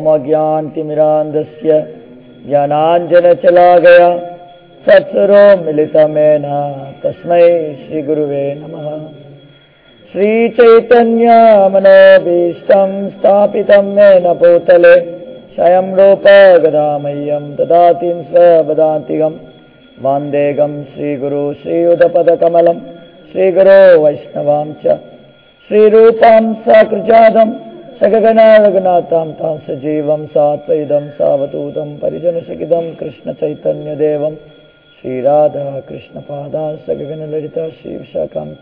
ओमज्ञान्तिमिरान्धस्य ज्ञानाञ्जनचला गया सत्सरो मिलितमेन तस्मै श्रीगुरुवे नमः श्रीचैतन्यमनोभीष्टं स्थापितं येन भूतले स्वयं रूप गदामह्यं ददातिं स्वपदान्तिकं वान्देगं श्रीगुरु श्रीयुधपदकमलं श्रीगुरो वैष्णवां च श्रीरूपां सकृजादं सगगणारघुनाथां तां सजीवं सात्वैदं सावधूतं परिजनसहितं कृष्णचैतन्यदेवं श्रीराधा कृष्णपादा सगगणललिता श्रीविशाखां च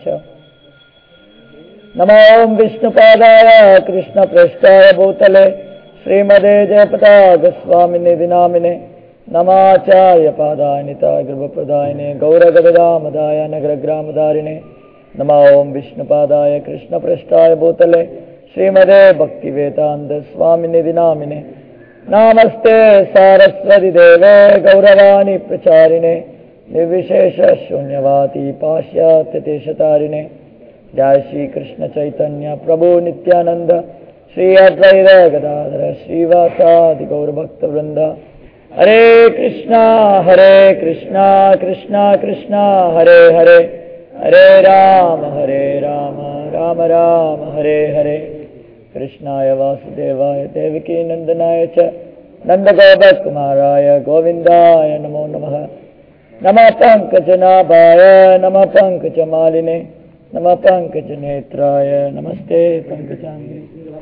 नमो विष्णुपादाय कृष्णप्रेष्ठाय भूतले श्रीमदे जयपतागस्वामिने दिनामिने नमाचार्य पादायनिता गृहप्रदायिने गौरगदामदाय नगरग्रामदारिणे नमो विष्णुपादाय कृष्णप्रेष्ठाय भूतले श्रीमदे भक्तिवेदान्तस्वामिने दिनामिने नमस्ते सारस्वती देवे गौरवाणी प्रचारिणे निर्विशेषशून्यवाती पाश्चात्यदेशतारिणे जय श्री कृष्ण चैतन्य प्रभु नित्यानंद श्री अद्वैत गदाधर श्रीवासादि गौर भक्त वृंद हरे कृष्णा हरे कृष्णा कृष्णा कृष्णा हरे हरे हरे राम हरे राम राम राम हरे हरे कृष्णाय वासुदेवाय देवकी नंदनाय च नन्दगोपकुमाराय गोविन्दाय नमो नमः नमः पङ्कजनाभाय नमः पङ्कजमालिने नमः पङ्कजनेत्राय नमस्ते पङ्कजाङ्गे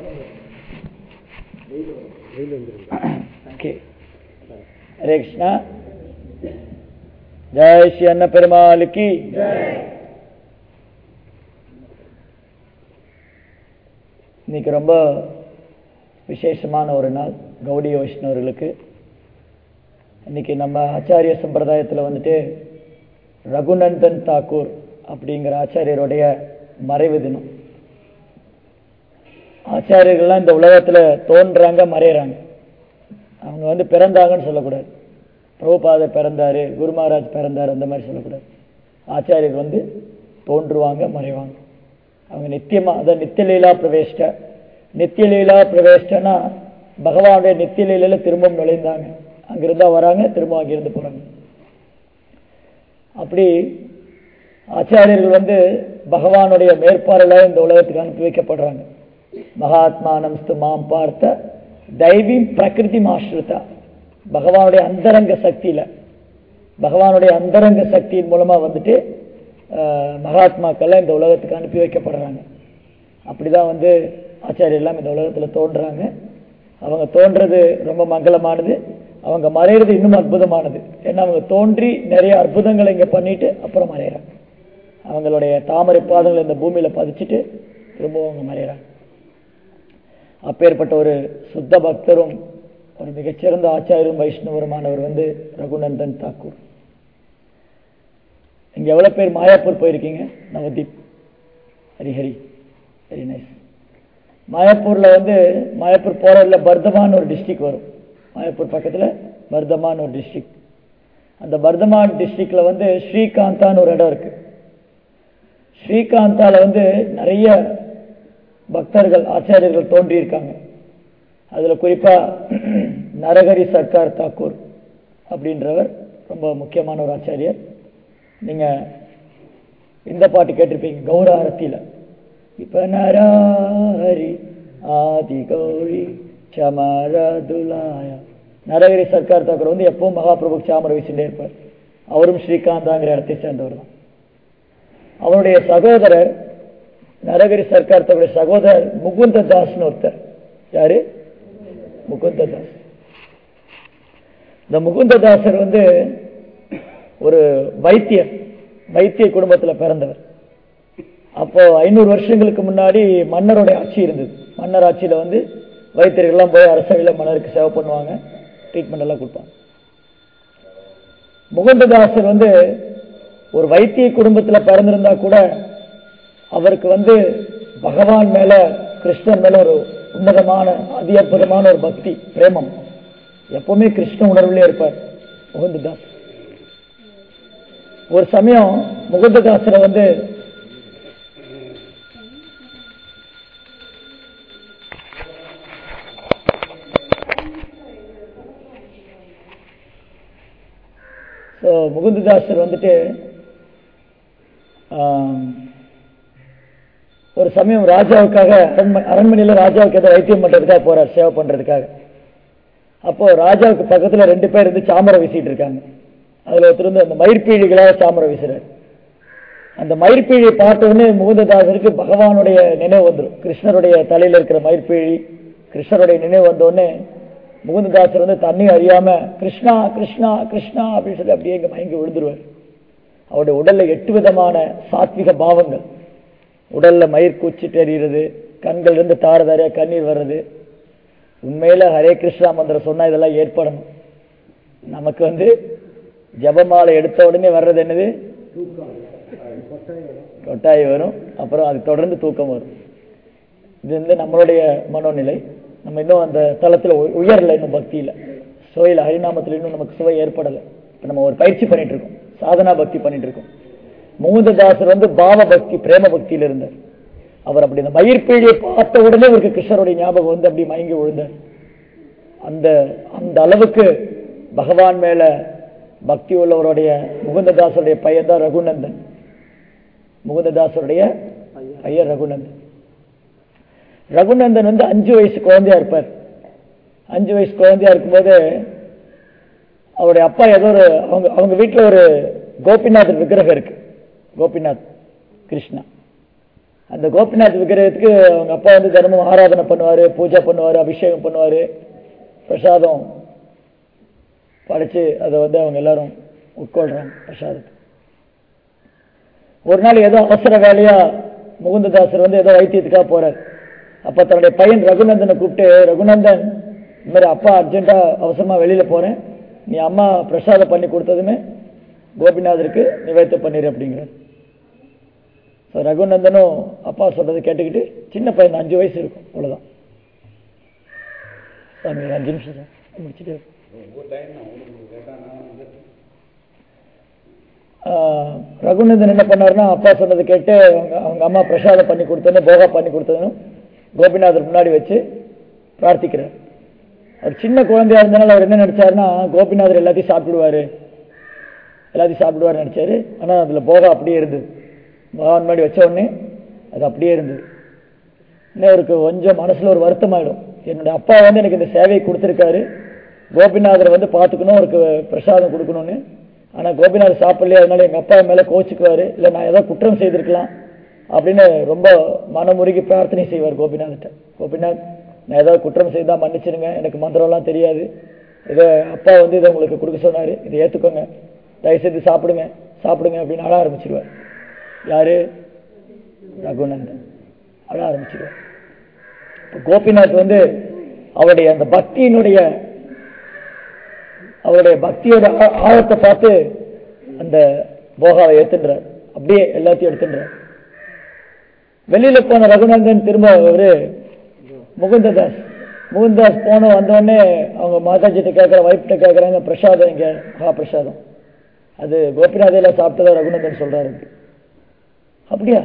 Okay. हरे कृष्णा जय श्री अन्न பெருமாள் की இன்னைக்கு ரொம்ப விசேஷமான ஒரு நாள் கௌடிய வைஷ்ணவர்களுக்கு இன்னைக்கு நம்ம ஆச்சாரிய சம்பிரதாயத்தில் வந்துட்டு ரகுநந்தன் தாக்கூர் அப்படிங்கிற ஆச்சாரியருடைய மறைவு தினம் ஆச்சாரியர்கள்லாம் இந்த உலகத்தில் தோன்றாங்க மறையிறாங்க அவங்க வந்து பிறந்தாங்கன்னு சொல்லக்கூடாது பிரபுபாத பிறந்தாரு குரு மகாராஜ் பிறந்தாரு அந்த மாதிரி சொல்லக்கூடாது ஆச்சாரியர் வந்து தோன்றுவாங்க மறைவாங்க அவங்க நித்தியமா அதான் நித்தியலீலா பிரவேஷ்ட நித்தியலீலா பிரவேஷ்டனா பகவானுடைய நித்தியலீலையில திரும்பவும் நுழைந்தாங்க அங்கிருந்தா வராங்க திரும்ப அங்கிருந்து போறாங்க அப்படி ஆச்சாரியர்கள் வந்து பகவானுடைய மேற்பார்வையில் இந்த உலகத்துக்கு அனுப்பி வைக்கப்படுறாங்க மகாத்மானம்ஸ்து மாம் பார்த்த தைவீம் பிரகிருதி மாஸ்ருதா பகவானுடைய அந்தரங்க சக்தியில பகவானுடைய அந்தரங்க சக்தியின் மூலமா வந்துட்டு மகாத்மாக்கள்லாம் இந்த உலகத்துக்கு அனுப்பி வைக்கப்படுறாங்க அப்படிதான் வந்து ஆச்சாரியெல்லாம் இந்த உலகத்துல தோன்றாங்க அவங்க தோன்றது ரொம்ப மங்களமானது அவங்க மறையிறது இன்னும் அற்புதமானது ஏன்னா அவங்க தோன்றி நிறைய அற்புதங்களை இங்க பண்ணிட்டு அப்புறம் மறையிறாங்க அவங்களுடைய தாமரை பாதங்களை இந்த பூமியில பதிச்சுட்டு திரும்பவும் அவங்க மறையிறாங்க அப்பேற்பட்ட ஒரு சுத்த பக்தரும் ஒரு மிகச்சிறந்த ஆச்சாரியரும் வைஷ்ணவருமானவர் வந்து ரகுநந்தன் தாக்கூர் இங்க எவ்வளவு பேர் மாயாப்பூர் போயிருக்கீங்க நவதீப் ஹரிஹரி வெரி நைஸ் மாயாப்பூர்ல வந்து மாயாப்பூர் போறதுல பர்தமான் ஒரு டிஸ்ட்ரிக்ட் வரும் மாயாப்பூர் பக்கத்துல பர்தமான் ஒரு டிஸ்ட்ரிக்ட் அந்த பர்தமான் டிஸ்ட்ரிக்ட்ல வந்து ஸ்ரீகாந்தான்னு ஒரு இடம் இருக்கு ஸ்ரீகாந்தால வந்து நிறைய பக்தர்கள் ஆச்சாரியர்கள் தோன்றியிருக்காங்க அதுல குறிப்பா நரகரி சர்க்கார் தாக்கூர் அப்படின்றவர் ரொம்ப முக்கியமான ஒரு ஆச்சாரியர் நீங்க இந்த பாட்டு கேட்டிருப்பீங்க கௌராரத்தில இப்ப நரஹரி ஆதி கௌரி சமரதுலாய நரகரி சர்க்கார் தாக்கூர் வந்து எப்பவும் மகாபிரபு சாமர வீசிட்டே இருப்பார் அவரும் ஸ்ரீகாந்தாங்கிற இடத்தை சேர்ந்தவர் தான் அவருடைய சகோதரர் நரகரி சர்க்கார் தன்னுடைய சகோதரர் முகுந்த தாஸ்னு ஒருத்தர் யாரு முகுந்த தாஸ் இந்த முகுந்ததாசர் வந்து ஒரு வைத்தியர் வைத்திய குடும்பத்துல பிறந்தவர் அப்போ ஐநூறு வருஷங்களுக்கு முன்னாடி மன்னருடைய ஆட்சி இருந்தது மன்னர் ஆட்சியில வந்து வைத்தியர்கள்லாம் போய் அரசவையில மன்னருக்கு சேவை பண்ணுவாங்க ட்ரீட்மெண்ட் எல்லாம் கொடுப்பாங்க முகுந்ததாசர் வந்து ஒரு வைத்திய குடும்பத்துல பிறந்திருந்தா கூட அவருக்கு வந்து பகவான் மேல கிருஷ்ணன் மேல ஒரு உன்னதமான அதி அற்புதமான ஒரு பக்தி பிரேமம் எப்பவுமே கிருஷ்ண உணர்வுலயே இருப்பார் முகுந்ததாஸ் ஒரு சமயம் முகுந்ததாசரை வந்து முகுந்ததாசர் வந்துட்டு ஆம், ஒரு சமயம் ராஜாவுக்காக அரண்மனை அரண்மனையில் ராஜாவுக்கு ஏதோ வைத்தியம் பண்றதுக்காக போறார் சேவை பண்றதுக்காக அப்போ ராஜாவுக்கு பக்கத்துல ரெண்டு பேர் இருந்து சாமரம் வீசிட்டு இருக்காங்க அதுல ஒருத்தர் வந்து அந்த மயிர்பீழிகளாக சாமரம் வீசுறாரு அந்த மயிர்பீழியை பார்த்த உடனே முகுந்ததாசருக்கு பகவானுடைய நினைவு வந்துடும் கிருஷ்ணருடைய தலையில இருக்கிற மயிர்பீழி கிருஷ்ணருடைய நினைவு வந்த உடனே முகுந்ததாசர் வந்து தண்ணி அறியாம கிருஷ்ணா கிருஷ்ணா கிருஷ்ணா அப்படின்னு சொல்லி அப்படியே இங்க மயங்கி விழுந்துருவார் அவருடைய உடல்ல எட்டு விதமான சாத்விக பாவங்கள் உடல்ல மயிர் கூச்சிட்டு எறிகிறது கண்கள் இருந்து தாரதாரியா கண்ணீர் வர்றது உண்மையில ஹரே கிருஷ்ணா மந்திரம் சொன்னா இதெல்லாம் ஏற்படணும் நமக்கு வந்து ஜபமாலை எடுத்த உடனே வர்றது என்னது கொட்டாய் வரும் அப்புறம் அது தொடர்ந்து தூக்கம் வரும் இது வந்து நம்மளுடைய மனோநிலை நம்ம இன்னும் அந்த தளத்துல உ- உயரல இன்னும் பக்தியில சுவையில் ஹரிநாமத்துல இன்னும் நமக்கு சுவை ஏற்படலை இப்ப நம்ம ஒரு பயிற்சி பண்ணிட்டு இருக்கோம் சாதனா பக்தி பண்ணிட்டு இருக்கோம் முகுந்ததாசர் வந்து பாவ பக்தி பிரேம பக்தியில இருந்தார் அவர் அப்படி இந்த மயிர்பீழியை பார்த்த உடனே இவருக்கு கிருஷ்ணருடைய ஞாபகம் வந்து அப்படி மயங்கி விழுந்தார் அந்த அந்த அளவுக்கு பகவான் மேல பக்தி உள்ளவருடைய முகுந்ததாசருடைய பையன் தான் ரகுநந்தன் முகுந்ததாசருடைய பையன் ரகுநந்தன் ரகுநந்தன் வந்து அஞ்சு வயசு குழந்தையா இருப்பார் அஞ்சு வயசு குழந்தையா இருக்கும்போது அவருடைய அப்பா ஏதோ ஒரு அவங்க அவங்க வீட்டுல ஒரு கோபிநாத் விக்கிரகம் இருக்கு கோபிநாத் கிருஷ்ணா அந்த கோபிநாத் விக்கிரகத்துக்கு அவங்க அப்பா வந்து தினமும் ஆராதனை பண்ணுவாரு பூஜை பண்ணுவாரு அபிஷேகம் பண்ணுவாரு பிரசாதம் படைச்சு அதை வந்து அவங்க எல்லாரும் உட்கொள்றாங்க பிரசாதத்தை ஒரு நாள் ஏதோ அவசர வேலையா முகுந்ததாசர் வந்து ஏதோ வைத்தியத்துக்காக போறார் அப்ப தன்னுடைய பையன் ரகுநந்தனை கூப்பிட்டு ரகுநந்தன் இந்த மாதிரி அப்பா அர்ஜென்ட்டா அவசரமா வெளியில போறேன் நீ அம்மா பிரசாதம் பண்ணி கொடுத்ததுமே கோபிநாதருக்கு நிவேத்தம் பண்ணிடு அப்படிங்கிறார் ஸோ ரகுநந்தனும் அப்பா சொல்றதை கேட்டுக்கிட்டு சின்ன பையன் அஞ்சு வயசு இருக்கும் அவ்வளவுதான் சாமி ஒரு அஞ்சு நிமிஷம் சார் முடிச்சுட்டு ஆஹ் ரகுநந்தன் என்ன பண்ணாருன்னா அப்பா சொன்னதை கேட்டு அவங்க அவங்க அம்மா பிரசாதம் பண்ணி கொடுத்தோன்னு போகா பண்ணி கொடுத்ததும் கோபிநாதர் முன்னாடி வச்சு பிரார்த்திக்கிறார் அவர் சின்ன குழந்தையா இருந்தனால அவர் என்ன நினைச்சாருன்னா கோபிநாதர் எல்லாத்தையும் சாப்பிடுவாரு எல்லாத்தையும் சாப்பிடுவாரு நினைச்சாரு ஆனா அதுல போகா அப்படியே இருந்தது பகவான் முன்னாடி வச்ச உடனே அது அப்படியே இருந்தது இன்னும் அவருக்கு கொஞ்சம் மனசுல ஒரு வருத்தம் ஆயிடும் என்னுடைய அப்பா வந்து எனக்கு இந்த சேவையை கொடுத்துருக்காரு கோபிநாதரை வந்து பார்த்துக்கணும் அவருக்கு பிரசாதம் கொடுக்கணும்னு ஆனா கோபிநாதர் சாப்பிடலையே அதனால எங்க அப்பா மேல கோச்சுக்குவாரு இல்ல நான் ஏதோ குற்றம் செய்திருக்கலாம் அப்படின்னு ரொம்ப மனமுருகி பிரார்த்தனை செய்வார் கோபிநாத்கிட்ட கோபிநாத் நான் ஏதாவது குற்றம் செய்தா மன்னிச்சிடுங்க எனக்கு மந்திரம்லாம் தெரியாது இதை அப்பா வந்து இதை உங்களுக்கு கொடுக்க சொன்னாரு இதை ஏத்துக்கோங்க தயவுசெய்து சாப்பிடுங்க சாப்பிடுங்க அப்படின்னு அழ ஆரம்பிச்சிருவார் யாரு ரகுநந்தன் அழ ஆரம்பிச்சிருவார் இப்ப கோபிநாத் வந்து அவருடைய அந்த பக்தியினுடைய அவருடைய பக்தியோட ஆ- ஆழத்தை பார்த்து அந்த போகாவை ஏத்துன்றார் அப்படியே எல்லாத்தையும் எடுத்துன்றார் வெளியில போன ரகுநந்தன் திரும்ப அவரு முகுந்ததாஸ் முகுந்ததாஸ் போன வந்தோடனே அவங்க மாதாஜிட்ட கேட்குற வைஃப்ட்ட கேட்குறாங்க பிரசாதம் இங்க மகா பிரசாதம் அது கோபிநாதையில சாப்பிட்டதா ரகுநந்தன் சொல்றாரு அப்படியா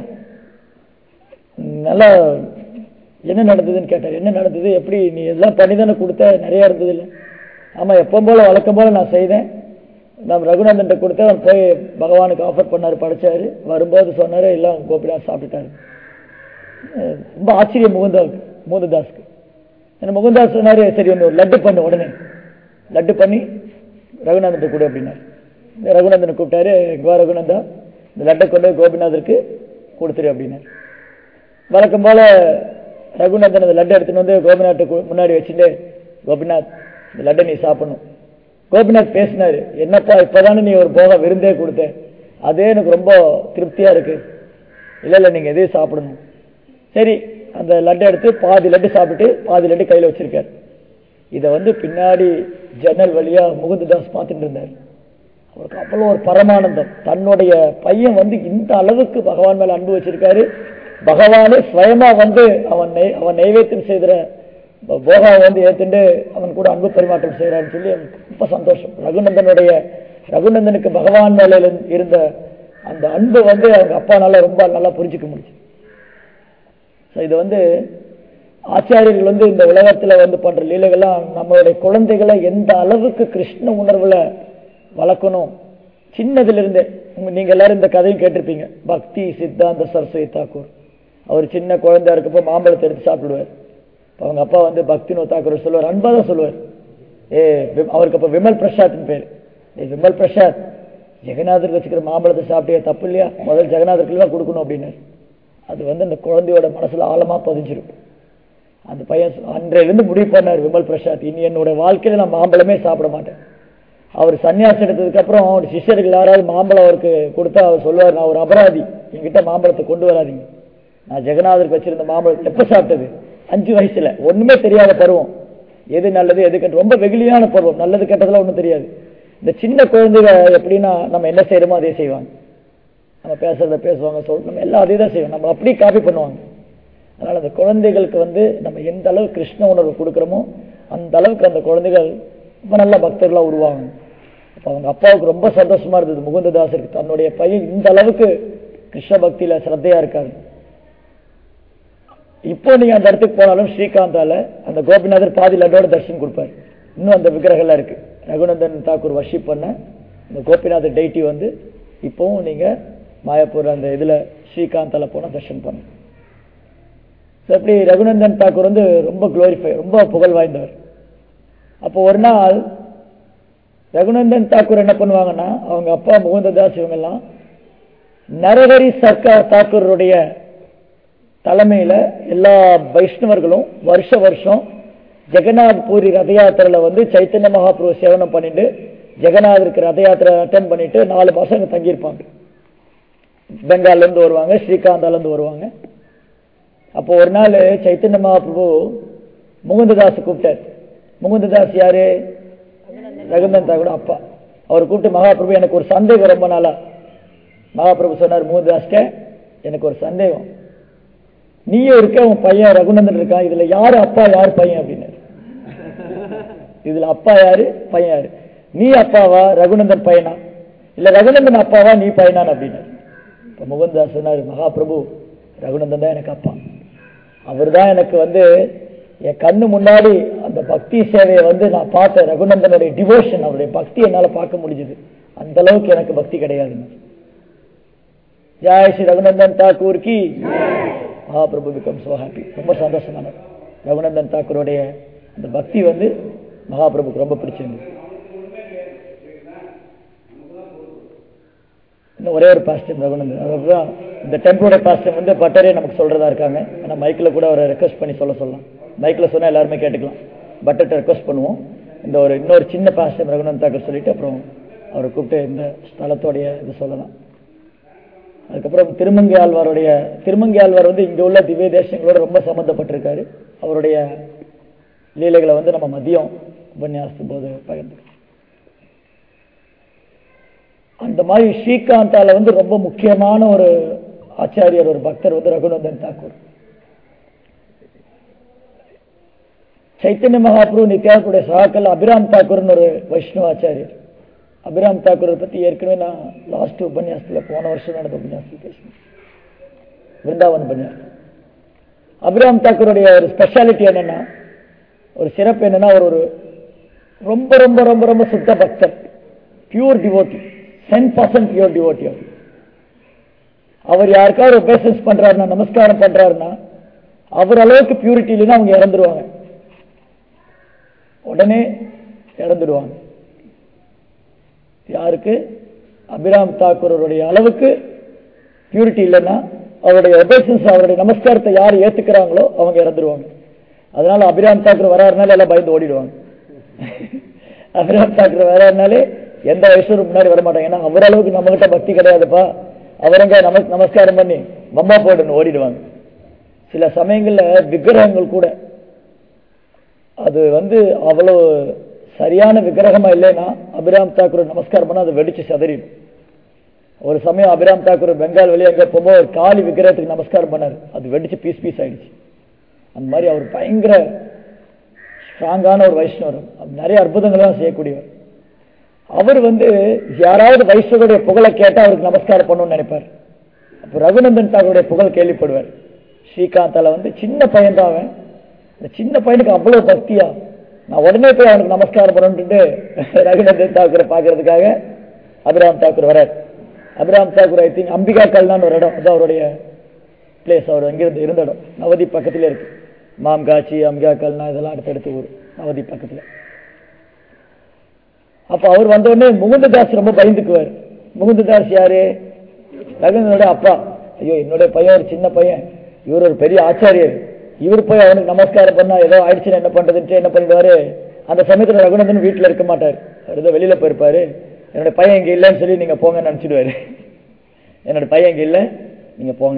நல்லா என்ன நடந்ததுன்னு கேட்டார் என்ன நடந்தது எப்படி நீ எல்லாம் பண்ணி தானே கொடுத்த நிறைய இருந்தது இல்லை ஆமா எப்பவும் போல வழக்கம் போல நான் செய்தேன் நான் ரகுநந்தன்ட்ட கொடுத்தேன் அவர் போய் பகவானுக்கு ஆஃபர் பண்ணாரு படைச்சாரு வரும்போது சொன்னாரு எல்லாம் கோபிநாத் சாப்பிட்டுட்டாரு அஹ் ரொம்ப ஆச்சரியம் முகுந்தாவுக்கு முகுந்ததாஸ்க்கு என்ன முகுந்தாஸ் சொன்னாரு சரி ஒன்று லட்டு பண்ணு உடனே லட்டு பண்ணி ரகுநந்தன் கொடு அப்படின்னாரு இந்த ரகுநந்தனை கூப்பிட்டாரு இங்க வா ரகுநந்தா இந்த லட்டை கொண்டு போய் கோபிநாதருக்கு கொடுத்துரு அப்படின்னாரு வழக்கம் போல ரகுநந்தன் அந்த லட்டை எடுத்துன்னு வந்து கோபிநாத்தை கு- முன்னாடி வச்சுட்டு கோபிநாத் இந்த லட்டை நீ சாப்பிடணும் கோபிநாத் பேசினாரு என்னப்பா இப்பதானே நீ ஒரு போக விருந்தே கொடுத்த அதே எனக்கு ரொம்ப திருப்தியா இருக்கு இல்ல இல்ல நீங்க எதையும் சாப்பிடணும் சரி அந்த லட்டை எடுத்து பாதி லட்டு சாப்பிட்டு பாதி லட்டு கையில வச்சிருக்காரு இதை வந்து பின்னாடி ஜன்னல் வழியா முகுந்ததாஸ் பார்த்துட்டு இருந்தார் அவருக்கு அவ்வளோ ஒரு பரமானந்தம் தன்னுடைய பையன் வந்து இந்த அளவுக்கு பகவான் மேல அன்பு வச்சிருக்காரு பகவானே ஸ்வயமா வந்து அவன் நெய் அவன் நைவேத்தியம் செய்கிற போகாவை வந்து ஏத்துண்டு அவன் கூட அன்பு பரிமாற்றம் செய்கிறான்னு சொல்லி அவனுக்கு ரொம்ப சந்தோஷம் ரகுநந்தனுடைய ரகுநந்தனுக்கு பகவான் மேல இருந்த- இருந்த அந்த அன்பு வந்து அவங்க அப்பானால ரொம்ப நல்லா புரிஞ்சுக்க முடிஞ்சு ஸோ இது வந்து ஆச்சாரியர்கள் வந்து இந்த உலகத்துல வந்து பண்ற லீலைகள்லாம் நம்மளுடைய குழந்தைகளை எந்த அளவுக்கு கிருஷ்ண உணர்வுல வளர்க்கணும் சின்னதிலிருந்தே உங்க- நீங்க எல்லாரும் இந்த கதையும் கேட்டிருப்பீங்க பக்தி சித்தாந்த சரஸ்வதி தாக்கூர் அவர் சின்ன குழந்தையா இருக்கப்போ மாம்பழத்தை எடுத்து சாப்பிடுவார் அப்ப அவங்க அப்பா வந்து பக்தினோ தாக்கூர் சொல்லுவார் அன்பா தான் சொல்லுவார் ஏ வி- அவருக்கு அப்ப விமல் பிரசாத்னு பேர் ஏ விமல் பிரசாத் ஜெகநாதருக்கு வச்சுக்கிற மாம்பழத்தை சாப்பிட்டே தப்பு இல்லையா முதல் ஜெகநாதருக்கு தான் கொடுக்கணும் அப்படின்னாரு அது வந்து அந்த குழந்தையோட மனசுல ஆழமா பதிஞ்சிரும் அந்த பையன் சொ- அன்றையிலிருந்து முடிவு பண்ணார் விமல் பிரசாத் இனி என்னோட வாழ்க்கையில நான் மாம்பழமே சாப்பிட மாட்டேன் அவர் சன்னியாசம் எடுத்ததுக்கு அப்புறம் அவர் சிஷ்யர்கள் யாராவது மாம்பழம் அவருக்கு கொடுத்தா அவர் சொல்லுவார் நான் ஒரு அபராதி என்கிட்ட மாம்பழத்தை கொண்டு வராதீங்க நான் ஜெகநாதருக்கு வச்சிருந்த மாம்பழம் எப்ப சாப்பிட்டது அஞ்சு வயசுல ஒண்ணுமே தெரியாத பருவம் எது நல்லது எது கெட்டது ரொம்ப வெகுளியான பருவம் நல்லது கெட்டதெல்லாம் ஒண்ணும் தெரியாது இந்த சின்ன குழந்தைங்க எப்படின்னா நம்ம என்ன செய்யறோமோ அதே செய்வாங்க நம்ம பேசுறத பேசுவாங்க சொல் நம்ம எல்லாம் அதே தான் செய்வோம் நம்ம அப்படியே காப்பி பண்ணுவாங்க அதனால அந்த குழந்தைகளுக்கு வந்து நம்ம எந்த அளவு கிருஷ்ண உணர்வு கொடுக்குறோமோ அந்த அளவுக்கு அந்த குழந்தைகள் ரொம்ப நல்ல பக்தர்களா உருவாங்க அப்ப அவங்க அப்பாவுக்கு ரொம்ப சந்தோஷமா இருந்தது முகுந்ததாசருக்கு தன்னுடைய பையன் இந்த அளவுக்கு கிருஷ்ண பக்தியில சிரத்தையா இருக்காரு இப்போ நீங்க அந்த இடத்துக்கு போனாலும் ஸ்ரீகாந்தால அந்த கோபிநாதர் பாதி லட்டோட தரிசனம் கொடுப்பாரு இன்னும் அந்த விக்கிரகம்லாம் இருக்கு ரகுநந்தன் தாக்கூர் வர்ஷிப் பண்ண இந்த கோபிநாதர் டெய்டி வந்து இப்போவும் நீங்க மாயாப்பூர் அந்த இதுல ஸ்ரீகாந்தால போனா தரிசனம் பண்ணுங்க So, அப்படி ரகுநந்தன் தாக்கூர் வந்து ரொம்ப குளோரிஃபை ரொம்ப புகழ் வாய்ந்தவர் அப்போ ஒரு நாள் ரகுநந்தன் தாக்கூர் என்ன பண்ணுவாங்கன்னா அவங்க அப்பா முகுந்ததாஸ் இவங்க எல்லாம் நரஹரி சர்க்கார் தாக்கூருடைய தலைமையில எல்லா வைஷ்ணவர்களும் வருஷ வருஷம் ஜெகநாத் பூரி ரத யாத்திரையில வந்து சைத்தன்ய மகாபிரபு சேவனம் பண்ணிட்டு ஜெகநாதருக்கு ரத யாத்திரை அட்டன் பண்ணிட்டு நாலு மாசம் அங்க தங்கியிருப்பாங்க பெங்கால்ல இருந்து வருவாங்க ஸ்ரீகாந்தால இருந்து வருவாங்க அப்போ ஒரு நாள் சைத்தன்ய மகாபிரபு முகுந்ததாஸ் கூப்பிட்டார் முகுந்ததாஸ் யாரு ரகுநந்தன் தாக்கூட அப்பா அவர் கூப்பிட்டு மகாபிரபு எனக்கு ஒரு சந்தேகம் ரொம்ப நாளா மகாபிரபு சொன்னார் முகுந்ததாஸ்ட எனக்கு ஒரு சந்தேகம் நீயும் இருக்க உன் பையன் ரகுநந்தன் இருக்கான் இதுல யாரு அப்பா யார் பையன் அப்படின்னாரு இதுல அப்பா யாரு பையன் யாரு நீ அப்பாவா ரகுநந்தன் பையனா இல்ல ரகுநந்தன் அப்பாவா நீ பையனான் அப்படின்னாரு இப்ப முகுந்தாஸ் சொன்னாரு மகாபிரபு ரகுநந்தன் தான் எனக்கு அப்பா அவர்தான் எனக்கு வந்து என் கண்ணு முன்னாடி அந்த பக்தி சேவையை வந்து நான் பார்த்தேன் ரகுநந்தனுடைய டிவோஷன் அவருடைய பக்தி என்னால பார்க்க முடிஞ்சது அந்த அளவுக்கு எனக்கு பக்தி கிடையாதுங்க ஜாய் ஸ்ரீ ரகுநந்தன் தாக்கூர் கி மகாபிரபு பிகம் சோ ஹாப்பி ரொம்ப சந்தோஷமானது ரகுநந்தன் தாக்கூருடைய அந்த பக்தி வந்து மகாபிரபுக்கு ரொம்ப பிடிச்சிருந்தது இன்னும் ஒரே ஒரு பாஸ்டம் ரகுநந்தன் அதுதான் இந்த டெம்போட பாஸ்டம் வந்து பட்டரே நமக்கு சொல்றதா இருக்காங்க ஆனா மைக்கில் கூட அவரை ரெக்வஸ்ட் பண்ணி சொல்ல சொல்லலாம் மைக்கில் சொன்னா எல்லாருமே கேட்டுக்கலாம் பட்டர்கிட்ட ரெக்வஸ்ட் பண்ணுவோம் இந்த ஒரு இன்னொரு சின்ன பாஸ்டம் ரகுநந்தன் தாக்கூர் சொல்லிட்டு அப்புறம் அவரை கூப்பிட்டு இந்த ஸ்தலத்தோடைய இது சொல்லலாம் அதுக்கப்புறம் திருமங்கை ஆழ்வாருடைய திருமங்கை ஆழ்வார் வந்து இங்க உள்ள திவ்ய தேசங்களோட ரொம்ப சம்பந்தப்பட்டிருக்காரு அவருடைய லீலைகளை வந்து நம்ம மதியம் உபன்யாசத்து போது பகிர்ந்து அந்த மாதிரி ஸ்ரீகாந்தால வந்து ரொம்ப முக்கியமான ஒரு ஆச்சாரியர் ஒரு பக்தர் வந்து ரகுநந்தன் தாக்கூர் சைத்தன்ய மகாபிரபு நித்யானத்துடைய சகாக்கள் அபிராம் தாக்கூர்னு ஒரு வைஷ்ணவ ஆச்சாரியர் அபிராம் தாக்கூரை பத்தி ஏற்கனவே நான் லாஸ்ட் உபன்யாசத்துல போன வருஷம் நடந்த உபன்யாசத்தில் பேசினேன் விருந்தாவன் உபன்யாசம் அபிராம் தாக்கூருடைய ஒரு ஸ்பெஷாலிட்டி என்னன்னா ஒரு சிறப்பு என்னன்னா அவர் ஒரு ரொம்ப ரொம்ப ரொம்ப ரொம்ப சுத்த பக்தர் pure devotee ten percent pure devotee அவர் அவர் யாருக்காவது ஒரு பேசன்ஸ் பண்றாருன்னா நமஸ்காரம் பண்றாருன்னா அவர் அளவுக்கு பியூரிட்டி இல்லைன்னா அவங்க இறந்துருவாங்க உடனே இறந்துடுவாங்க யாருக்கு அபிராம் தாக்கூருடைய அளவுக்கு பியூரிட்டி இல்லைன்னா அவருடைய ஒபேஷன்ஸ் அவருடைய நமஸ்காரத்தை யார் ஏத்துக்கிறாங்களோ அவங்க இறந்துருவாங்க அதனால அபிராம் தாக்கூர் வராருனால எல்லாம் பயந்து ஓடிடுவாங்க அபிராம் தாக்கூர் வராருனாலே எந்த வயசும் முன்னாடி வர மாட்டாங்க ஏன்னா அவர் அளவுக்கு நம்ம கிட்ட பக்தி கிடையாதுப்பா அவரங்க நம நமஸ்காரம் பண்ணி பம்மா போட்டுன்னு ஓடிடுவாங்க சில சமயங்கள்ல விக்கிரகங்கள் கூட அது வந்து அவ்வளவு சரியான விக்கிரகமா இல்லைன்னா அபிராம் தாக்கூர் நமஸ்காரம் பண்ணா அது வெடிச்சு சதறிடும் ஒரு சமயம் அபிராம் தாக்கூர் பெங்கால் வெளியே எங்க போகும்போது ஒரு காளி விக்கிரகத்துக்கு நமஸ்காரம் பண்ணாரு அது வெடிச்சு பீஸ் பீஸ் ஆயிடுச்சு அந்த மாதிரி அவர் பயங்கர ஸ்ட்ராங்கான ஒரு வைஷ்ணவர் அவர் நிறைய அற்புதங்கள்லாம் செய்யக்கூடியவர் அவர் வந்து யாராவது வைஷ்ணவருடைய புகழை கேட்டா அவருக்கு நமஸ்காரம் பண்ணணும்னு நினைப்பார் அப்போ ரகுநந்தன் தாக்கூருடைய புகழ் கேள்விப்படுவார் ஸ்ரீகாந்தால வந்து சின்ன பையன் தான் அவன் இந்த சின்ன பையனுக்கு அவ்வளவு பக்தியா நான் உடனே போய் அவனுக்கு நமஸ்காரம் பண்ணணுன்ட்டு ரகுநந்தன் தாக்கூரை பார்க்கறதுக்காக அபிராம் தாக்கூர் வரார் அபிராம் தாக்கூர் ஐ திங்க் அம்பிகா கல்னான்னு ஒரு இடம் அது அவருடைய பிளேஸ் அவர் அங்கிருந்து இருந்த இடம் நவதீப் பக்கத்துல இருக்கு மாம்காட்சி அம்பிகா கல்னா இதெல்லாம் அடுத்தடுத்து ஊர் நவதீப் பக்கத்துல அப்ப அவர் வந்த உடனே முகுந்ததாஸ் ரொம்ப பயந்துக்குவார் முகுந்ததாஸ் யாரு ரகுந்தனோட அப்பா ஐயோ என்னுடைய பையன் ஒரு சின்ன பையன் இவர் ஒரு பெரிய ஆச்சாரியர் இவர் போய் அவனுக்கு நமஸ்காரம் பண்ணா ஏதோ ஆயிடுச்சுன்னு என்ன பண்றதுன்ட்டு என்ன பண்ணிடுவாரு அந்த சமயத்துல ரகுநந்தன் வீட்டுல இருக்க மாட்டார் அவர் ஏதோ வெளியில போயிருப்பாரு என்னோட பையன் இங்க இல்லைன்னு சொல்லி நீங்க போங்கன்னு நினைச்சிடுவாரு என்னோட பையன் இங்க இல்ல நீங்க போங்க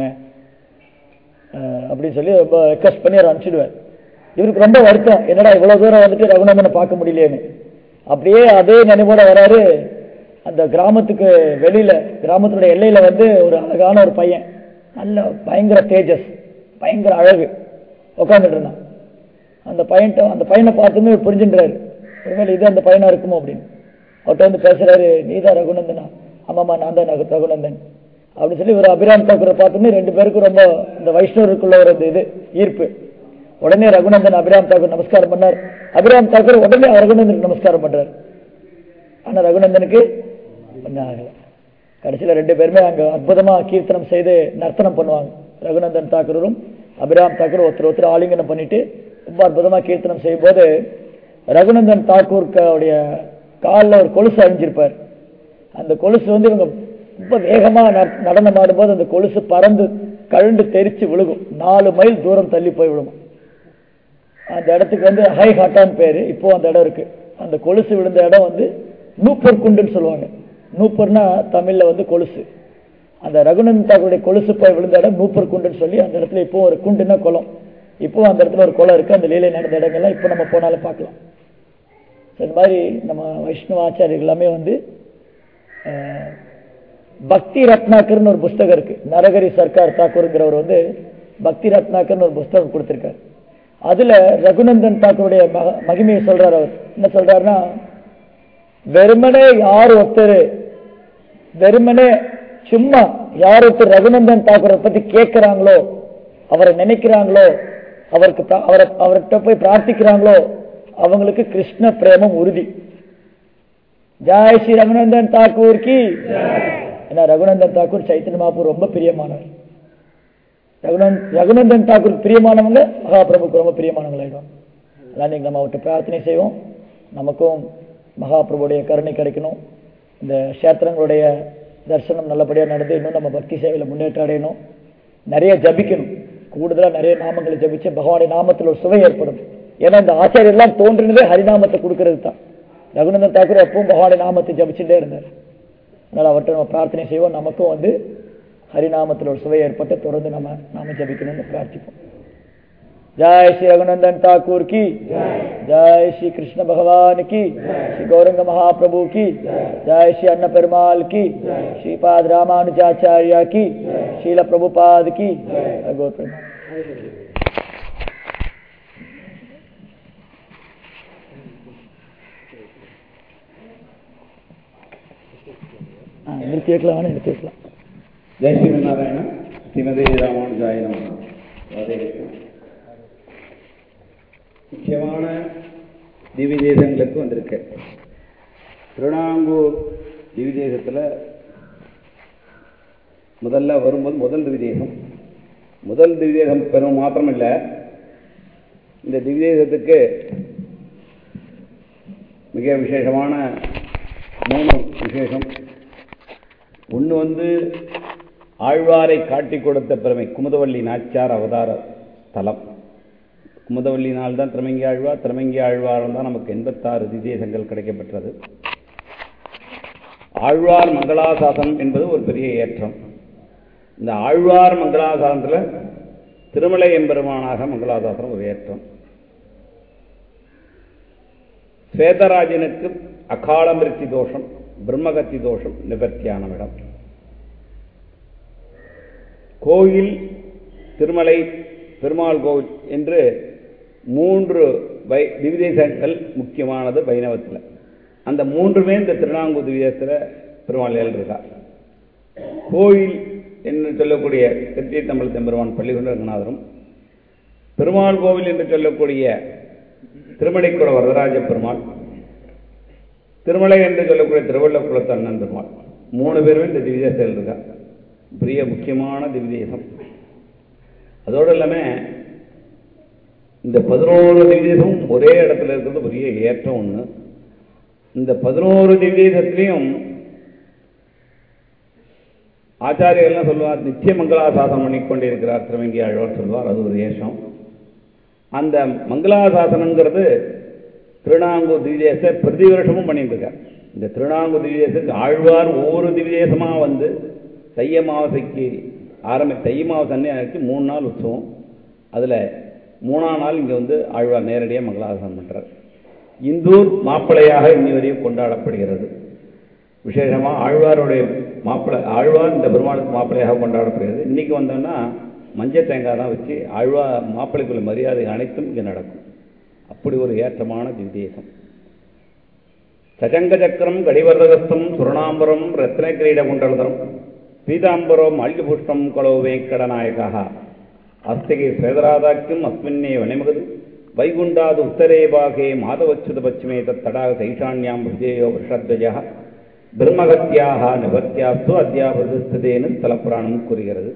அஹ் அப்படின்னு சொல்லி ரொம்ப ரெக்வஸ்ட் பண்ணி அவர் அனுப்பிச்சிடுவார் இவருக்கு ரொம்ப வருத்தம் என்னடா இவ்வளவு தூரம் வந்துட்டு ரகுநந்தனை பார்க்க முடியலையேன்னு அப்படியே அதே நினைவோட வராரு அந்த கிராமத்துக்கு வெளியில கிராமத்தினுடைய எல்லையில வந்து ஒரு அழகான ஒரு பையன் நல்ல பயங்கர தேஜஸ் பயங்கர அழகு உட்காந்துட்டு இருந்தான் அந்த பையன்ட்ட அந்த பையனை பார்த்துமே இவர் புரிஞ்சுன்றாரு ஒருவேளை இது அந்த பையனா இருக்குமோ அப்படின்னு அவர்கிட்ட வந்து பேசுறாரு நீதான் ரகுநந்தனா ஆமாமா நான் தான் ரகு- ரகுநந்தன் அப்படின்னு சொல்லி ஒரு அபிராம் தாக்கூரை பார்த்தோன்னே ரெண்டு பேருக்கும் ரொம்ப இந்த வைஷ்ணவருக்குள்ள ஒரு இந்த இது ஈர்ப்பு உடனே ரகுநந்தன் அபிராம் தாக்கூர் நமஸ்காரம் பண்ணார் அபிராம் தாக்கூர் உடனே ரகுநந்தனுக்கு நமஸ்காரம் பண்றார் ஆனா ரகுநந்தனுக்கு ஒன்றும் ஆகல கடைசியில ரெண்டு பேருமே அங்க அற்புதமா கீர்த்தனம் செய்து நர்த்தனம் பண்ணுவாங்க ரகுநந்தன் தாக்கூரும் அபிராம் தாக்கூர் ஒருத்தர் ஒருத்தர் ஆலிங்கனம் பண்ணிட்டு ரொம்ப அற்புதமா கீர்த்தனம் செய்யும் போது ரகுநந்தன் தாக்கூருடைய காலில் ஒரு கொலுசு அணிஞ்சிருப்பார் அந்த கொலுசு வந்து இவங்க ரொம்ப வேகமா நட- நடனம் ஆடும்போது அந்த கொலுசு பறந்து கழுண்டு தெரிச்சு விழுகும் நாலு மைல் தூரம் தள்ளி போய் விழுகும் அந்த இடத்துக்கு வந்து ஹை ஹாட்டான்னு பேரு இப்போ அந்த இடம் இருக்கு அந்த கொலுசு விழுந்த இடம் வந்து நூப்பர் குண்டுன்னு சொல்லுவாங்க நூப்பர்னா தமிழ்ல வந்து கொலுசு அந்த ரகுநந்தன் தாக்கூருடைய கொலுசு போய் விழுந்த இடம் நூப்பர் குண்டுன்னு சொல்லி அந்த இடத்துல இப்போ ஒரு குண்டுன்னா குளம் இப்போ அந்த இடத்துல ஒரு குளம் இருக்கு அந்த லீலை நடந்த இடங்கள்லாம் இப்போ நம்ம போனாலும் பார்க்கலாம் So, இந்த மாதிரி நம்ம வைஷ்ணவ ஆச்சாரியர்கள் எல்லாமே வந்து அஹ், பக்தி ரத்னாக்கர்னு ஒரு புஸ்தகம் இருக்கு நரகரி சர்க்கார் தாக்கூருங்கிறவர் வந்து பக்தி ரத்னாக்கர்னு ஒரு புஸ்தகம் கொடுத்திருக்காரு அதுல ரகுநந்தன் தாக்கூருடைய மக- மகிமையை சொல்றாரு அவர் என்ன சொல்றாருன்னா வெறுமனே யார் ஒருத்தர் வெறுமனே சும்மா யார் ஒருத்தர் ரகுநந்தன் தாக்கூரை பத்தி கேட்கிறாங்களோ அவரை நினைக்கிறாங்களோ அவருக்கு பிரா- அவரை அவர்கிட்ட போய் பிரார்த்திக்கிறாங்களோ அவங்களுக்கு கிருஷ்ண பிரேமம் உறுதி ஜாய் ஸ்ரீ ரகுநந்தன் தாக்கூர் கி ஏன்னா ரகுநந்தன் தாக்கூர் சைத்தன்ய மகாபூர் ரொம்ப பிரியமானவர் ரகுநந்த் ரகுநந்தன் தாக்கூர் பிரியமானவங்க மகாபிரபுக்கு ரொம்ப பிரியமானவங்க ஆயிடும் அதான் இன்னைக்கு நம்ம அவர்கிட்ட பிரார்த்தனை செய்வோம் நமக்கும் மகாபிரபுடைய கருணை கிடைக்கணும் இந்த கஷேத்திரங்களுடைய தரிசனம் நல்லபடியா நடந்து இன்னும் நம்ம பக்தி சேவையில முன்னேற்றம் அடையணும் நிறைய ஜபிக்கணும் கூடுதலா நிறைய நாமங்களை ஜபிச்சு பகவானுடைய நாமத்தில் ஒரு சுவை ஏற்படும் ஏன்னா இந்த ஆச்சாரியெல்லாம் தோன்றினதே ஹரிநாமத்தை கொடுக்கிறது தான் ரகுநந்தன் தாக்கூர் எப்பவும் பகவானுடைய நாமத்தை ஜபிச்சுட்டே இருந்தார் அதனால அவர்கிட்ட நம்ம பிரார்த்தனை செய்வோம் நமக்கும் வந்து ஹரிநாமத்தில் ஒரு சுவை ஏற்பட்டு தொடர்ந்து நம்ம நாம ஜபிக்கணும்னு பிரார்த்திப்போம் जय श्री रघुनंदन ठाकुर की जय श्री कृष्ण भगवान की श्री गौरंग महाप्रभु की जय श्री अन्न पेरुमाल की श्रीपाद रामानुजाचार्य की शील प्रभुपाद की जय गौर प्रेमा நிறுத்தி வைக்கலாம் வேணா நிறுத்தி வைக்கலாம் ஜெய் ஸ்ரீமன்னாராயண ஸ்ரீமதி ராமானுஜாய நமः. ராதே கிருஷ்ணா. முக்கியமான திவ்ய தேசங்களுக்கு வந்திருக்கு திருநாங்கூர் திவ்ய தேசத்துல முதல்ல வரும்போது முதல் திவ்ய தேசம் முதல் திவ்ய தேசம் பெரும் மாத்திரம் இல்லை இந்த திவ்ய தேசத்துக்கு மிக விசேஷமான மூணு விசேஷம் ஒன்று வந்து ஆழ்வாரை காட்டி கொடுத்த பெருமை குமுதவள்ளி நாச்சியார் அவதார ஸ்தலம் குமுதவள்ளி நாள் தான் திருமங்கி ஆழ்வார் திருமங்கி ஆழ்வார் தான் நமக்கு எண்பத்தாறு திவ்யேசங்கள் கிடைக்கப்பெற்றது ஆழ்வார் மங்களாசாசனம் என்பது ஒரு பெரிய ஏற்றம் இந்த ஆழ்வார் மங்களாசாசனத்தில் திருமலை எம்பெருமானாக மங்களாசாசனம் ஒரு ஏற்றம் ஸ்வேதராஜனுக்கு அகாலமிருத்தி தோஷம் பிரம்மகத்தி தோஷம் நிவர்த்தியான இடம் கோயில் திருமலை பெருமாள் கோவில் என்று மூன்று வை திவிதேசங்கள் முக்கியமானது வைணவத்தில் அந்த மூன்றுமே இந்த திருநாங்கூர் திவ்யத்தில் பெருமாள் இருக்கார் கோயில் என்று சொல்லக்கூடிய திருத்தீர்த்தம்பல் தெம்பெருமான் பள்ளிகொண்ட ரங்கநாதரும் பெருமாள் கோவில் என்று சொல்லக்கூடிய திருமணிக்குட வரதராஜ பெருமாள் திருமலை என்று சொல்லக்கூடிய திருவள்ளக்குளத்து அண்ணன் பெருமாள் மூணு பேருமே இந்த திவ்யதேசத்தில் இருக்கா பெரிய முக்கியமான திவ்யதேசம் அதோடு இல்லாமல் இந்த பதினோரு திவ்யதேசமும் ஒரே இடத்துல இருக்கிறது பெரிய ஏற்றம் ஒன்று இந்த பதினோரு திவ்யதேசத்திலையும் ஆச்சாரியர்கள்லாம் சொல்லுவார் நித்திய மங்களாசாசனம் பண்ணி கொண்டிருக்கிறார் திருவங்கி ஆழ்வார் சொல்வார் அது ஒரு ஏஷம் அந்த மங்களாசாசனங்கிறது திருநாங்கூர் திவ்யதேச பிரதி வருஷமும் பண்ணிட்டு இருக்கார் இந்த திருநாங்கூர் திவ்யதேசத்துக்கு ஆழ்வார் ஒவ்வொரு திவ்யதேசமாக வந்து தை அமாவாசைக்கு ஆரம்பி தை அமாவாசை அன்னைக்கு மூணு நாள் உற்சவம் அதில் மூணாம் நாள் இங்கே வந்து ஆழ்வார் நேரடியாக மங்களாசாசனம் பண்ணுறார் இந்தூர் மாப்பிள்ளையாக இன்னி வரையும் கொண்டாடப்படுகிறது விசேஷமாக ஆழ்வாருடைய மாப்பிள்ளை ஆழ்வார் இந்த பெருமாளுக்கு மாப்பிள்ளையாக கொண்டாடப்படுகிறது இன்றைக்கி வந்தோன்னா மஞ்சள் தேங்காய் தான் வச்சு ஆழ்வார் மாப்பிள்ளைக்குள்ள மரியாதை அனைத்தும் இங்கே நடக்கும் அப்படி ஒரு ஏற்றமான திவ்தேசம் சஜங்க சக்கரம் கடிவர்தகஸ்தம் சுரணாம்பரம் ரத்ன கிரீட குண்டலதரம் பீதாம்பரம் மல்லிபுஷ்பம் கலோ வெங்கடநாயகா அஸ்திகை சேதராதாக்கியம் அஸ்மின்னே வனைமகது வைகுண்டாது உத்தரே பாகே மாதவச்சுத பச்சிமே தடாக சைஷான்யாம் ஹிருதேயோ விஷத்வஜா பிரம்மகத்தியாக நிவர்த்தியாஸ்து அத்தியாபதிஸ்ததேன்னு ஸ்தலப்புராணம் கூறுகிறது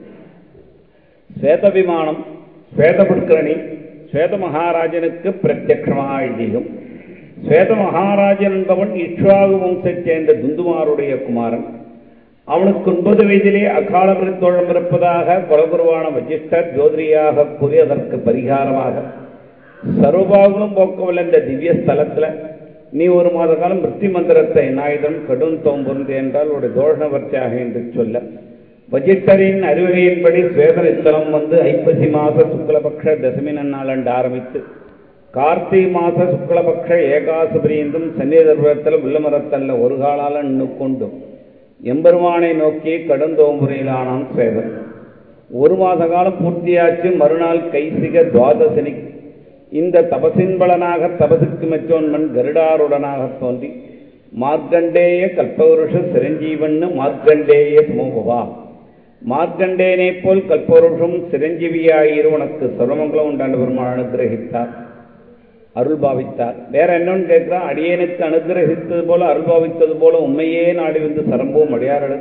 ஸ்வேத விமானம் ஸ்வேத புஷ்கரணி ஸ்வேத மகாராஜனுக்கு பிரத்யக்ஷமாக ஐதீகம் ஸ்வேத மகாராஜன் என்பவன் இக்ஷ்வாகு வம்சைச் சேர்ந்த துந்துமாருடைய குமாரன் அவனுக்கு ஒன்பது வயதிலே அகால விருத்தோழம் இருப்பதாக குலகுருவான வஜிஷ்டர் ஜோதிரியாக கூறியதற்கு பரிகாரமாக சர்வபாகுலும் போக்கவல்ல இந்த திவ்ய ஸ்தலத்தில் நீ ஒரு மாத காலம் மிருத்தி மந்திரத்தை என்னாயுதம் கடும் தோம்புந்து என்றால் ஒரு தோஷணவர்த்தியாக என்று சொல்ல வஜிட்டரின் அறிவுரையின்படி சுவேதன ஸ்தலம் வந்து ஐப்பசி மாச சுக்லபக்ஷ தசமி நன்னாளண்டு ஆரம்பித்து கார்த்திகை மாச சுக்லபக்ஷ ஏகாசுபரியந்தும் சன்னிதர்வத்தில் உள்ளமரத்தல்ல ஒரு காலால கொண்டும் எம்பெருமானை நோக்கி கடுந்தோம்புரையிலானான் சுவேதன் ஒரு மாத காலம் பூர்த்தியாச்சு மறுநாள் கைசிக துவாதசனி இந்த தபசின் பலனாக தபசுக்கு மெச்சோன்மன் கருடாருடனாக தோன்றி மார்க்கண்டேய கல்பவருஷ சிரஞ்சீவன்னு மார்க்கண்டேய சுமோபவா மார்க்கண்டேனை போல் கல்பவருஷம் சிரஞ்சீவியாயிரு உனக்கு சர்வமங்கலம் உண்டாண்டு பெருமாள் அனுகிரகித்தார் அருள் பாவித்தார் வேற என்னன்னு கேட்கிறா அடியேனுக்கு அனுகிரகித்தது போல அருள் பாவித்தது போல உண்மையே நாடி வந்து சரம்போம் அடியார்கள்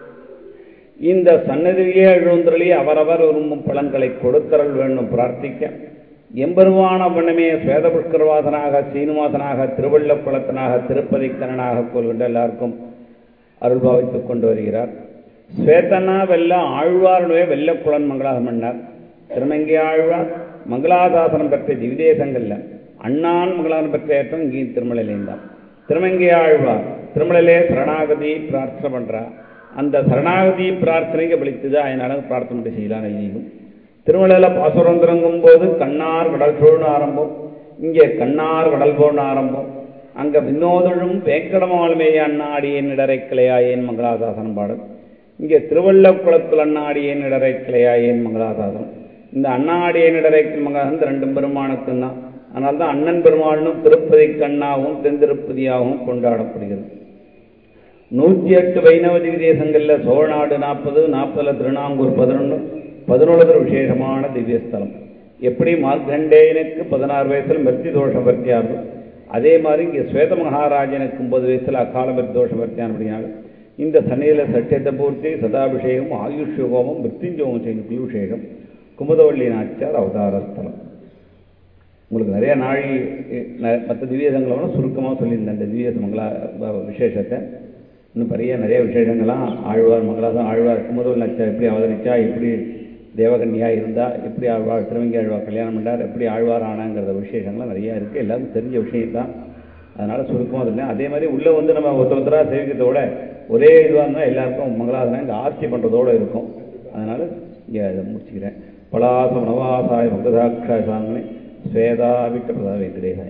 இந்த சன்னதியே எழுந்தருளி அவரவர் விரும்பும் பலன்களை கொடுத்தரல் வேண்டும் பிரார்த்திக்க எம்பெருமான வண்ணமே சுவேத புஷ்கரவாசனாக சீனிவாசனாக திருவள்ளக்குளத்தனாக திருப்பதி கண்ணனாக கொள்கின்ற எல்லாருக்கும் அருள் பாவித்துக் கொண்டு வருகிறார் ஸ்வேதனா வெல்ல ஆழ்வாருடைய வெள்ளக்குளன் மங்களாசம் பண்ணார் திருமங்கை ஆழ்வார் மங்களாதாசனம் பெற்ற திவிதேசங்கள்ல அண்ணான் மங்களாசனம் பெற்ற ஏற்றம் இங்கே திருமலையிலேந்தான் திருமங்கை ஆழ்வார் திருமலையிலே சரணாகதி பிரார்த்தனை பண்றா அந்த சரணாகதி பிரார்த்தனைக்கு பலித்தது அதனால பிரார்த்தனை செய்யலாம் ஐயும் திருமலையில் பாசுரம் திறங்கும் போது கண்ணார் கடல் சூழ்னு ஆரம்பம் இங்கே கண்ணார் கடல் போன்னு ஆரம்பம் அங்க வினோதழும் வேங்கடமாளுமேய அண்ணாடியேன் இடரை கிளையாயேன் மங்களாசாசனம் பாடல் இங்கே திருவள்ளக்குளத்தில் அண்ணாடியேன் இடரை கிளையாயேன் மங்களாசாசனம் இந்த அண்ணாடியேன் இடரை மங்களாசனம் ரெண்டும் பெருமானுக்கும் தான் அதனால தான் அண்ணன் பெருமாளும் திருப்பதி கண்ணாவும் தென்திருப்பதியாகவும் கொண்டாடப்படுகிறது நூற்றி எட்டு வைணவ திவ்யதேசங்களில் சோழநாடு நாற்பது நாற்பதுல திருநாங்கூர் பதினொன்று பதினொன்று விசேஷமான திவ்யஸ்தலம் எப்படி மார்க்கண்டேயனுக்கு பதினாறு வயசில் மிருத்தி தோஷம் வர்த்தியாகும் அதே மாதிரி இங்கே ஸ்வேத மகாராஜனுக்கு ஒன்பது வயசில் அகால மிருத்தி தோஷம் வர்த்தியானபடியாக இந்த சன்னியில் சட்சத்தை பூர்த்தி சதாபிஷேகம் ஆயுஷ் ஹோமம் மிருத்யுஞ்சோகம் செய்யும் குலுஷேகம் குமுதவள்ளி நாச்சியார் அவதார ஸ்தலம் உங்களுக்கு நிறைய நாழி மற்ற திவ்யதங்களை சுருக்கமாக சொல்லியிருந்தேன் இந்த திவ்ய மங்களா விசேஷத்தை இன்னும் பெரிய நிறைய விசேஷங்கள்லாம் ஆழ்வார் மங்களாசம் ஆழ்வார் குமுதவள்ளி நாச்சியார் எப்படி அவதரிச்சா எப்படி தேவகன்யா இருந்தா எப்படி ஆழ்வார் திருவங்கி ஆழ்வார் கல்யாணம் பண்ணார் எப்படி ஆழ்வார் ஆனாங்கிறத விசேஷங்கள்லாம் நிறையா இருக்குது எல்லாருக்கும் தெரிஞ்ச விஷயம் தான் அதனால் சுருக்கமாக இருந்தேன் அதே மாதிரி உள்ளே வந்து நம்ம ஒருத்தர் ஒருத்தராக சேவிக்கிறதோட ஒரே இதுவாக இருந்தால் எல்லாருக்கும் மங்களாசனம் இங்கே ஆட்சி பண்ணுறதோடு இருக்கும் அதனால் இங்கே அதை முடிச்சுக்கிறேன் பலாச நவாசாய மகதாட்சாய சாங்கனே ஸ்வேதாபிக்க பிரதா வெங்கடேசாய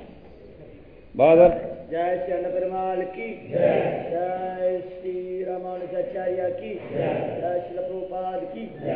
பாதர் जय श्री अन्न पेरुमाल की जय श्री रामानुजाचार्य की जय श्री प्रभुपाद की